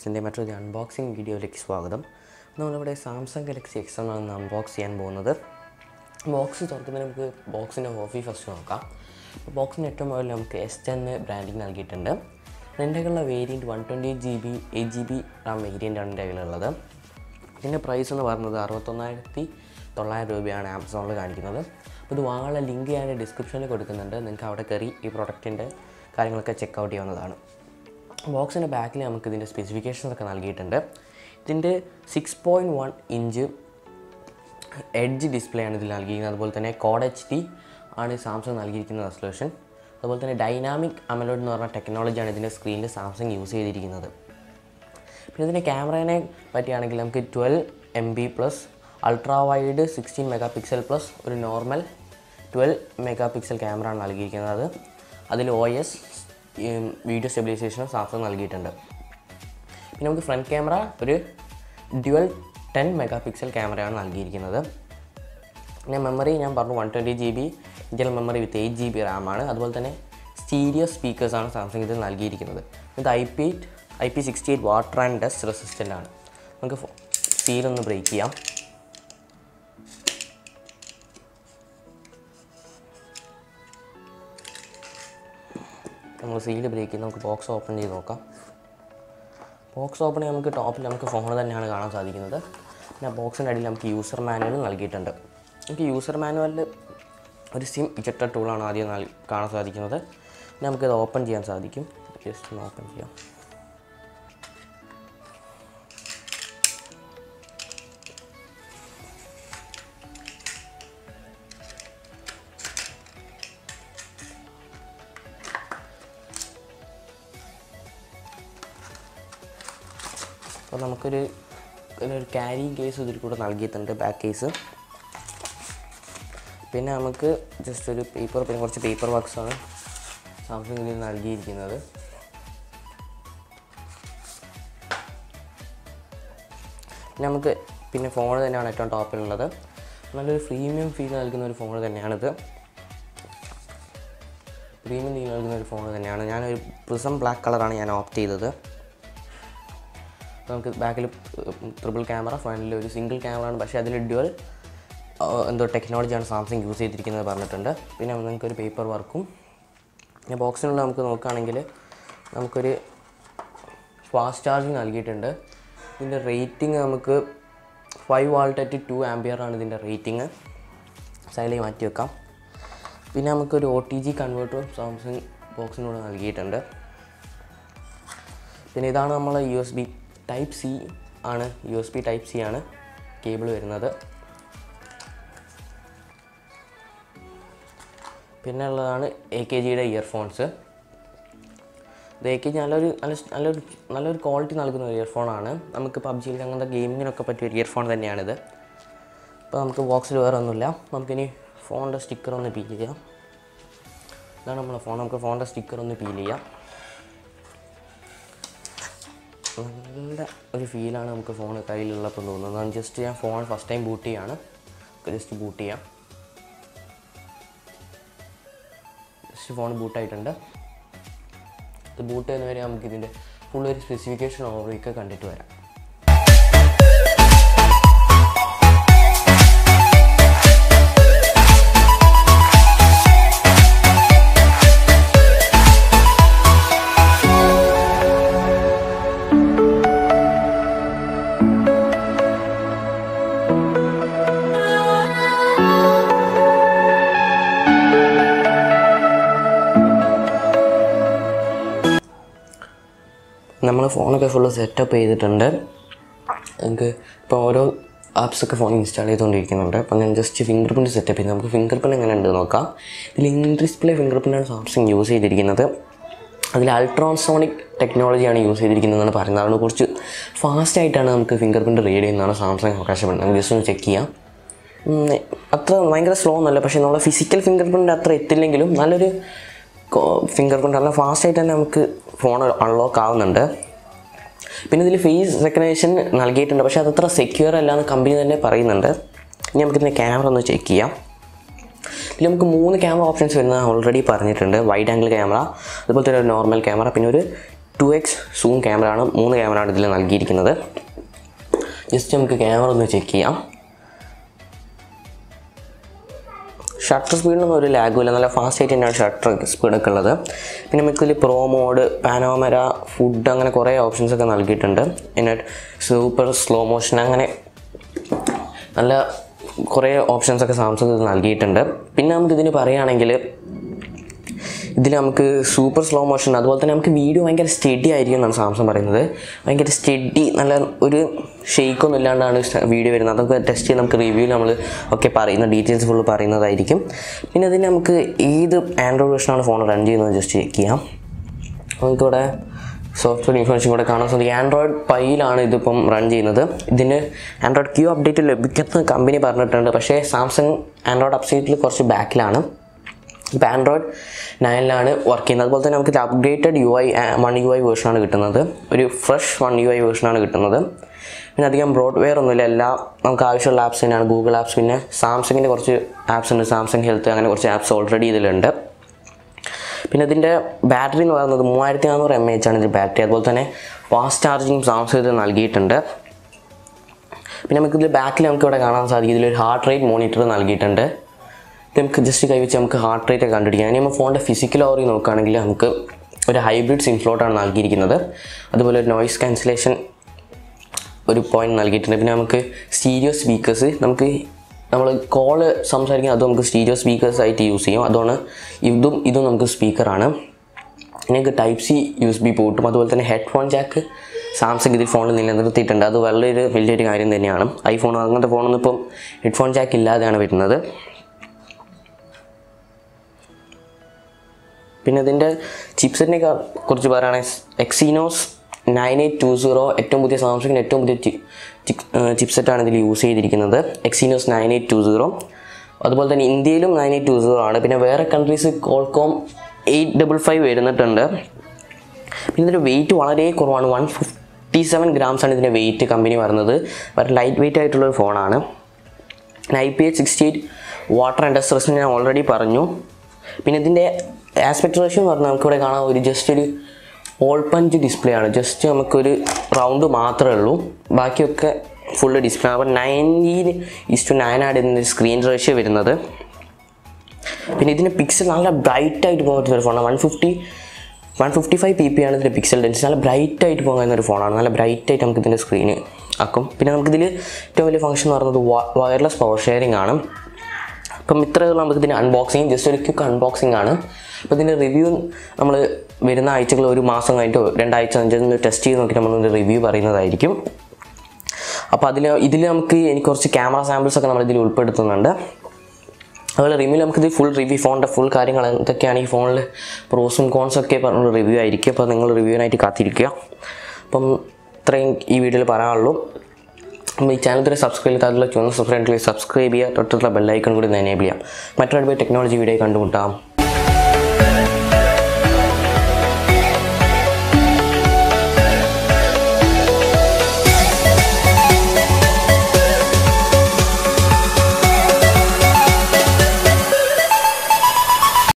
ടെക്സിൻ്റെ മറ്റൊരു അൺബോക്സിങ് വീഡിയോയിലേക്ക് സ്വാഗതം നമ്മളിവിടെ സാംസങ് ഗാലക്സി എക്സ് എം ആണ് അൺബോക്സ് ചെയ്യാൻ പോകുന്നത് ബോക്സ് തുറക്കുന്നതിന് നമുക്ക് ബോക്സിൻ്റെ ഓഫി ഫസ്റ്റ് നോക്കാം ബോക്സിന് ഏറ്റവും മുകളിൽ നമുക്ക് എസ് ടെൻ ബ്രാൻഡിങ് നൽകിയിട്ടുണ്ട് എൻ്റെ കയ്യിലുള്ള variant one twenty eight G B eight G B RAM വേരിയൻ്റാണ് എൻ്റെ കയ്യിലുള്ളത് ഇതിൻ്റെ പ്രൈസ് എന്ന് പറയുന്നത് അറുപത്തൊന്നായിരത്തി തൊള്ളായിരം രൂപയാണ് ആമസോണിൽ കാണിക്കുന്നത് അപ്പോൾ ഇത് വാങ്ങാനുള്ള ലിങ്ക് ഞാൻ ഡിസ്ക്രിപ്ഷനിൽ കൊടുക്കുന്നുണ്ട് നിങ്ങൾക്ക് അവിടെ കയറി ഈ പ്രൊഡക്റ്റിൻ്റെ കാര്യങ്ങളൊക്കെ ചെക്ക് ഔട്ട് ചെയ്യാവുന്നതാണ് ബോക്സിൻ്റെ ബാക്കിൽ നമുക്ക് ഇതിൻ്റെ സ്പെസിഫിക്കേഷൻസ് ഒക്കെ നൽകിയിട്ടുണ്ട് ഇതിൻ്റെ six point one inch edge display ആണ് ഇതിൽ നൽകിയിരിക്കുന്നത് അതുപോലെ തന്നെ കോഡ് എച്ച് ഡി ആണ് സാംസങ് നൽകിയിരിക്കുന്ന റെസൊല്യൂഷൻ അതുപോലെ തന്നെ ഡൈനാമിക് അമലോഡ് എന്ന് പറഞ്ഞ ടെക്നോളജിയാണ് ഇതിൻ്റെ സ്ക്രീനിൽ സാംസങ് യൂസ് ചെയ്തിരിക്കുന്നത് പിന്നെ ഇതിൻ്റെ ക്യാമറയെ പറ്റിയാണെങ്കിൽ നമുക്ക് twelve M B plus ultra wide sixteen megapixel plus ഒരു normal twelve megapixel camera ആണ് നൽകിയിരിക്കുന്നത് അതിൽ ഒ എസ് വീഡിയോ സ്റ്റെബിലൈസേഷനും സാംസങ് നൽകിയിട്ടുണ്ട് പിന്നെ നമുക്ക് ഫ്രണ്ട് ക്യാമറ ഒരു ഡ്യുവൽ ടെൻ മെഗാ പിക്സൽ ക്യാമറയാണ് നൽകിയിരിക്കുന്നത് പിന്നെ മെമ്മറി ഞാൻ പറഞ്ഞു one twenty G B Indian memory with eight G B റാമാണ് അതുപോലെ തന്നെ സ്റ്റീരിയോ സ്പീക്കേഴ്സാണ് സാംസങ് ഇതിൽ നൽകിയിരിക്കുന്നത് ഇത് I P eight I P sixty eight water and dust resistant ആണ് നമുക്ക് സീലൊന്ന് ബ്രേക്ക് ചെയ്യാം നമ്മൾ സീല് ബ്രേക്ക് ചെയ്ത് നമുക്ക് ബോക്സ് ഓപ്പൺ ചെയ്ത് നോക്കാം ബോക്സ് ഓപ്പൺ ചെയ്യാൻ നമുക്ക് ടോപ്പിൽ നമുക്ക് ഫോൺ തന്നെയാണ് കാണാൻ സാധിക്കുന്നത് പിന്നെ ബോക്സിൻ്റെ അടിയിൽ നമുക്ക് യൂസർ മാനുവൽ നൽകിയിട്ടുണ്ട് നമുക്ക് യൂസർ മാനുവലിൽ ഒരു സിം ഇജക്ടർ ടൂളാണ് ആദ്യം നൽ കാണാൻ സാധിക്കുന്നത് പിന്നെ നമുക്കിത് ഓപ്പൺ ചെയ്യാൻ സാധിക്കും ജസ്റ്റ് ഒന്ന് ഓപ്പൺ ചെയ്യാം അപ്പോൾ നമുക്കൊരു ഒരു ക്യാരി കേസ് ഇതിൽ കൂടെ നൽകിയിട്ടുണ്ട് ബാക്ക് കേസ് പിന്നെ നമുക്ക് ജസ്റ്റ് ഒരു പേപ്പർ പിന്നെ കുറച്ച് പേപ്പർ വർക്ക്സാണ് സാംസങ് ഇതിൽ നൽകിയിരിക്കുന്നത് പിന്നെ നമുക്ക് പിന്നെ ഫോൺ തന്നെയാണ് ഏറ്റവും ടോപ്പിലുള്ളത് നല്ലൊരു പ്രീമിയം ഫീൽ നൽകുന്ന ഒരു ഫോൺ തന്നെയാണിത് പ്രീമിയം ഫീൽ നൽകുന്ന ഒരു ഫോൺ തന്നെയാണ് ഞാനൊരു പ്രിസം ബ്ലാക്ക് കളറാണ് ഞാൻ ഓപ്റ്റ് ചെയ്തത് നമുക്ക് ബാക്കിൽ ട്രിപ്പിൾ ക്യാമറ ഫ്രണ്ടിൽ ഒരു സിംഗിൾ ക്യാമറ ആണ് പക്ഷേ അതിൽ ഡ്യുവൽ എന്തോ ടെക്നോളജിയാണ് സാംസങ് യൂസ് ചെയ്തിരിക്കുന്നത് പറഞ്ഞിട്ടുണ്ട് പിന്നെ നമുക്കൊരു പേപ്പർ വർക്കും പിന്നെ ബോക്സിനുള്ള നമുക്ക് നോക്കുകയാണെങ്കിൽ നമുക്കൊരു ഫാസ്റ്റ് ചാർജിങ് നൽകിയിട്ടുണ്ട് ഇതിൻ്റെ റേറ്റിംഗ് നമുക്ക് five volt at two ampere ആണ് ഇതിൻ്റെ റേറ്റിംഗ് സൈഡിലേക്ക് മാറ്റി വെക്കാം പിന്നെ നമുക്കൊരു ഒ ടി ജി കൺവേർട്ടറും സാംസങ് ബോക്സിനോട് നൽകിയിട്ടുണ്ട് പിന്നെ ഇതാണ് നമ്മളെ U S B type C ആണ് U S B type C ആണ് കേബിൾ വരുന്നത് പിന്നെ ഉള്ളതാണ് എ കെ ജിയുടെ ഇയർഫോൺസ് ഇത് എ കെ ജി നല്ലൊരു നല്ല നല്ലൊരു നല്ലൊരു ക്വാളിറ്റി നൽകുന്ന ഒരു ഇയർഫോണാണ് നമുക്ക് പബ്ജിയിൽ അങ്ങനത്തെ ഗെയിമിങ്ങിനൊക്കെ പറ്റിയ ഒരു ഇയർഫോൺ തന്നെയാണിത് അപ്പോൾ നമുക്ക് ബോക്സിൽ വേറെ ഒന്നുമില്ല നമുക്കിനി ഫോണിൻ്റെ സ്റ്റിക്കർ ഒന്ന് പീൽ ചെയ്യാം ഇതാണ് നമ്മളെ ഫോൺ നമുക്ക് ഫോണിൻ്റെ സ്റ്റിക്കർ ഒന്ന് പീൽ ചെയ്യാം നല്ല ഒരു ഫീലാണ് നമുക്ക് ഫോൺ കയ്യിലുള്ളപ്പോൾ തോന്നുന്നത് ജസ്റ്റ് ഞാൻ ഫോൺ ഫസ്റ്റ് ടൈം ബൂട്ട് ചെയ്യാണ് ജസ്റ്റ് ബൂട്ട് ചെയ്യാം ജസ്റ്റ് ഫോൺ ബൂട്ടായിട്ടുണ്ട് ഇത് ബൂട്ട് ചെയ്യുന്നവരെ നമുക്ക് ഇതിൻ്റെ ഫുൾ ഒരു സ്പെസിഫിക്കേഷൻ ഓവർവ്യൂക്കെ കണ്ടിട്ട് വരാം നമ്മൾ ഫോണൊക്കെ ഫുള്ള് സെറ്റപ്പ് ചെയ്തിട്ടുണ്ട് നമുക്ക് ഇപ്പോൾ ഓരോ ആപ്സൊക്കെ ഫോൺ ഇൻസ്റ്റാൾ ചെയ്തുകൊണ്ടിരിക്കുന്നുണ്ട് അപ്പോൾ ഞാൻ ജസ്റ്റ് ഫിംഗർ പ്രിൻറ്റ് സെറ്റപ്പ് ചെയ്ത് നമുക്ക് ഫിംഗർ പ്രിൻറ്റ് എങ്ങനെ ഉണ്ട് നോക്കാം ഇതിൽ ഇൻ ഡിസ്പ്ലേ ഫിംഗർ പ്രിൻ്റാണ് സാംസങ് യൂസ് ചെയ്തിരിക്കുന്നത് അതിൽ അൾട്രോസോണിക് ടെക്നോളജിയാണ് യൂസ് ചെയ്തിരിക്കുന്നതെന്നാണ് പറയുന്നത് അതുകൊണ്ട് കുറച്ച് ഫാസ്റ്റ് ആയിട്ടാണ് നമുക്ക് ഫിംഗർ പ്രിൻറ്റ് റീഡ് ചെയ്യുന്നതാണ് സാംസങ് അവകാശപ്പെടുന്നത് നമുക്ക് ജസ്റ്റ് ഒന്ന് ചെക്ക് ചെയ്യാം ഉം, അത്ര ഭയങ്കര സ്ലോ ഒന്നുമല്ല പക്ഷേ നമ്മുടെ ഫിസിക്കൽ ഫിംഗർ പ്രിൻ്റ് അത്ര എത്തില്ലെങ്കിലും നല്ലൊരു ഫിംഗർ പ്രിൻ്റ് നല്ല ഫാസ്റ്റായിട്ട് തന്നെ നമുക്ക് ഫോൺ അൺലോക്ക് ആവുന്നുണ്ട് പിന്നെ ഇതിൽ ഫേസ് റെക്കഗ്നേഷൻ നൽകിയിട്ടുണ്ട് പക്ഷേ അതത്ര സെക്യൂർ അല്ല എന്ന് കമ്പനി തന്നെ പറയുന്നുണ്ട് ഇനി നമുക്കിതിൻ്റെ ക്യാമറ ഒന്ന് ചെക്ക് ചെയ്യാം ഇതിൽ നമുക്ക് മൂന്ന് ക്യാമറ ഓപ്ഷൻസ് വരുന്നത് ഓൾറെഡി പറഞ്ഞിട്ടുണ്ട് വൈഡ് ആംഗിൾ ക്യാമറ അതുപോലെ തന്നെ ഒരു നോർമൽ ക്യാമറ പിന്നെ ഒരു ടു എക്സ് സൂം ക്യാമറ ആണ് മൂന്ന് ക്യാമറ ആണ് ഇതിൽ നൽകിയിരിക്കുന്നത് ജസ്റ്റ് നമുക്ക് ക്യാമറ ഒന്ന് ചെക്ക് ചെയ്യാം ഷട്ടർ സ്പീഡിനൊന്നും ഒരു ലാഗും ഇല്ല നല്ല ഫാസ്റ്റ് ആയിട്ട് തന്നെയാണ് ഷട്ടർ സ്പീഡൊക്കെ ഉള്ളത് പിന്നെ നമുക്ക് ഇതിൽ പ്രോ മോഡ് പാനോമര ഫുഡ് അങ്ങനെ കുറേ ഓപ്ഷൻസ് ഒക്കെ നൽകിയിട്ടുണ്ട് പിന്നെ സൂപ്പർ സ്ലോ മോഷൻ അങ്ങനെ നല്ല കുറേ ഓപ്ഷൻസ് ഒക്കെ സാംസങ് ഇത് നൽകിയിട്ടുണ്ട് പിന്നെ നമുക്ക് ഇതിന് പറയുകയാണെങ്കിൽ ഇതിൽ നമുക്ക് സൂപ്പർ സ്ലോ മോഷൻ അതുപോലെ തന്നെ നമുക്ക് വീഡിയോ ഭയങ്കര സ്റ്റഡി ആയിരിക്കും എന്നാണ് സാംസങ് പറയുന്നത് ഭയങ്കര സ്റ്റഡി നല്ല ഒരു ഷെയ്ക്കൊന്നും ഇല്ലാണ്ടാണ് വീഡിയോ വരുന്നത് അതൊക്കെ ടെസ്റ്റ് ചെയ്ത് നമുക്ക് റിവ്യൂവിൽ നമ്മൾ ഒക്കെ പറയുന്ന ഡീറ്റെയിൽസ് ഫുള്ള് പറയുന്നതായിരിക്കും പിന്നെ ഇതിന് നമുക്ക് ഏത് ആൻഡ്രോയിഡ് വേർഷനാണ് ഫോൺ റൺ ചെയ്യുന്നത് ജസ്റ്റ് ചെക്ക് ചെയ്യാം നമുക്കിവിടെ സോഫ്റ്റ്വെയർ ഇൻഫർമേഷൻ കൂടെ കാണാൻ സാധിക്കും ആൻഡ്രോയിഡ് പൈയിലാണ് ഇതിപ്പം റൺ ചെയ്യുന്നത് ഇതിന് ആൻഡ്രോയിഡ് ക്യൂ അപ്ഡേറ്റ് ലഭിക്കുന്ന കമ്പനി പറഞ്ഞിട്ടുണ്ട് പക്ഷേ സാംസങ് ആൻഡ്രോയിഡ് അപ്ഡേറ്റിൽ കുറച്ച് ബാക്കിലാണ് ഇപ്പോൾ ആൻഡ്രോയിഡ് നയനിലാണ് വർക്ക് ചെയ്യുന്നത് അതുപോലെ തന്നെ നമുക്ക് updated U I one U I വേർഷനാണ് കിട്ടുന്നത് ഒരു ഫ്രഷ് വൺ യു ഐ വേർഷനാണ് കിട്ടുന്നത് പിന്നെ അധികം ബ്രോഡ്വെയർ ഒന്നുമില്ല എല്ലാം നമുക്ക് ആവശ്യമുള്ള ആപ്സ് തന്നെയാണ് ഗൂഗിൾ ആപ്സ് പിന്നെ സാംസങ്ങിൻ്റെ കുറച്ച് ആപ്സ് ഉണ്ട് സാംസങ് ഹെൽത്ത് അങ്ങനെ കുറച്ച് ആപ്സ് ഓൾറെഡി ഇതിലുണ്ട് പിന്നെ ഇതിൻ്റെ ബാറ്ററി എന്ന് പറയുന്നത് മൂവായിരത്തി നാനൂറ് എം എച്ച് ആണ് ഇതിൻ്റെ ബാറ്ററി അതുപോലെ തന്നെ ഫാസ്റ്റ് ചാർജിങ് സാംസങ് ഇത് നൽകിയിട്ടുണ്ട് പിന്നെ നമുക്ക് ഇതിൽ ബാക്കിൽ നമുക്ക് ഇവിടെ കാണാൻ സാധിക്കും ഇതിലൊരു ഹാർട്ട് റേറ്റ് മോണിറ്റർ നൽകിയിട്ടുണ്ട് ഇത് നമുക്ക് ജസ്റ്റ് കൈവച്ച് നമുക്ക് ഹാർട്ട് റേറ്റ് ഒക്കെ കണ്ടുപിടിക്കാം ഇനി നമ്മൾ ഫോണിൻ്റെ ഫിസിക്കൽ ഓറി നോക്കുകയാണെങ്കിൽ നമുക്ക് ഒരു ഹൈബ്രിഡ് സിം സ്ലോട്ടാണ് നൽകിയിരിക്കുന്നത് അതുപോലെ ഒരു നോയിസ് ക്യാൻസലേഷൻ ഒരു പോയിന്റ് നൽകിയിട്ടുണ്ട് പിന്നെ നമുക്ക് സ്റ്റീരിയോ സ്പീക്കേഴ്സ് നമുക്ക് നമ്മൾ കോള് സംസാരിക്കാൻ അതും നമുക്ക് സ്റ്റീരിയോ സ്പീക്കേഴ്സ് ആയിട്ട് യൂസ് ചെയ്യും അതുകൊണ്ട് ഇതും ഇതും നമുക്ക് സ്പീക്കറാണ് നിങ്ങൾക്ക് type C U S B പോട്ടും അതുപോലെ തന്നെ ഹെഡ്ഫോൺ ജാക്ക് സാംസങ് ഇതിൽ ഫോണിൽ നിലനിർത്തിയിട്ടുണ്ട് അത് വളരെ വലിയൊരു കാര്യം തന്നെയാണ് ഐഫോൺ അങ്ങനത്തെ ഫോണൊന്നും ഇപ്പം ഹെഡ്ഫോൺ ജാക്ക് ഇല്ലാതെയാണ് വരുന്നത് പിന്നെ ഇതിൻ്റെ ചിപ്സെറ്റിനെ കുറിച്ച് പറയുകയാണെങ്കിൽ Exynos nine eight two zero ഏറ്റവും പുതിയ സാംസങ്ങിൻ്റെ ഏറ്റവും പുതിയ ചിപ്സെറ്റാണ് ഇതിൽ യൂസ് ചെയ്തിരിക്കുന്നത് Exynos nine eight two zero അതുപോലെ തന്നെ ഇന്ത്യയിലും നയൻ എയ്റ്റ് ടു സീറോ ആണ് പിന്നെ വേറെ countries Qualcomm eight double five വരുന്നിട്ടുണ്ട് പിന്നെ ഇതിൻ്റെ വെയിറ്റ് വളരെ കുറവാണ് വൺ ഫിഫ്റ്റി സെവൻ ഗ്രാംസ് ആണ് ഇതിൻ്റെ വെയിറ്റ് കമ്പനി പറയുന്നത് വളരെ ലൈറ്റ് വെയിറ്റ് ആയിട്ടുള്ളൊരു ഫോണാണ് I P H sixty eight water and dust resistance ഞാൻ ഓൾറെഡി പറഞ്ഞു പിന്നെ ഇതിൻ്റെ ആസ്പെക്ട് റേഷ്യോ എന്ന് പറഞ്ഞാൽ നമുക്കിവിടെ കാണാം ഒരു ജസ്റ്റ് ഒരു ഓൾ പഞ്ച് ഡിസ്പ്ലേ ആണ് ജസ്റ്റ് നമുക്കൊരു റൗണ്ട് മാത്രമേ ഉള്ളൂ ബാക്കിയൊക്കെ ഫുള്ള് ഡിസ്പ്ലേ അപ്പോൾ നയൻറ്റീൻ ഇസ് ടു നയൻ ആണ് ഇതിൻ്റെ സ്ക്രീൻ റേഷ്യോ വരുന്നത് പിന്നെ ഇതിൻ്റെ പിക്സൽ നല്ല ബ്രൈറ്റ് ആയിട്ട് പോകുന്ന ഒരു ഫോണാണ് one fifty one fifty five P P ആണ് ഇതിൻ്റെ പിക്സൽ ഡെൻസിറ്റി നല്ല ബ്രൈറ്റ് ആയിട്ട് പോകുന്ന ഒരു ഫോണാണ് നല്ല ബ്രൈറ്റ് ആയിട്ട് നമുക്ക് ഇതിൻ്റെ സ്ക്രീന് ആക്കും പിന്നെ നമുക്കിതിൽ ഏറ്റവും വലിയ ഫംഗ്ഷൻ എന്ന് പറയുന്നത് വയർലെസ് പവർ ഷെയറിംഗ് ആണ് അപ്പം ഇത്രയുള്ള നമുക്ക് ഇതിൻ്റെ അൺബോക്സിങ് ജസ്റ്റ് ഒരു ക്വിക്ക് അൺബോക്സിംഗ് ആണ് അപ്പോൾ ഇതിൻ്റെ റിവ്യൂ നമ്മൾ വരുന്ന ആഴ്ചകൾ ഒരു മാസം കഴിഞ്ഞിട്ടോ രണ്ടാഴ്ച കഴിഞ്ഞിട്ട് ടെസ്റ്റ് ചെയ്ത് നോക്കിയിട്ട് നമ്മൾ റിവ്യൂ പറയുന്നതായിരിക്കും അപ്പോൾ അതിൽ ഇതിൽ നമുക്ക് എനിക്ക് കുറച്ച് ക്യാമറ സാമ്പിൾസ് ഒക്കെ നമ്മൾ ഇതിൽ ഉൾപ്പെടുത്തുന്നുണ്ട് അതുപോലെ റിവ്യൂ നമുക്കിത് ഫുൾ റിവ്യൂ ഫോണിൻ്റെ ഫുൾ കാര്യങ്ങൾ എന്തൊക്കെയാണ് ഈ ഫോണിൽ പ്രോസും കോൺസും ഒക്കെ പറഞ്ഞുള്ള റിവ്യൂ ആയിരിക്കും അപ്പോൾ നിങ്ങൾ റിവ്യൂവിനായിട്ട് കാത്തിരിക്കുക അപ്പം ഇത്രയും ഈ വീഡിയോയിൽ പറയാനുള്ളൂ അപ്പോൾ ഈ ചാനൽ ഇതുവരെ സബ്സ്ക്രൈബ് ചെയ്താൽ ചുവന്ന സബ്സ്ക്രൈബ് സബ്സ്ക്രൈബ് ചെയ്യുക തൊട്ടുള്ള ബെല്ലൈക്കൺ കൂടി എനേബിൾ ചെയ്യാം മറ്റൊരു ടെക്നോളജി വീഡിയോ കണ്ടുമുട്ടാം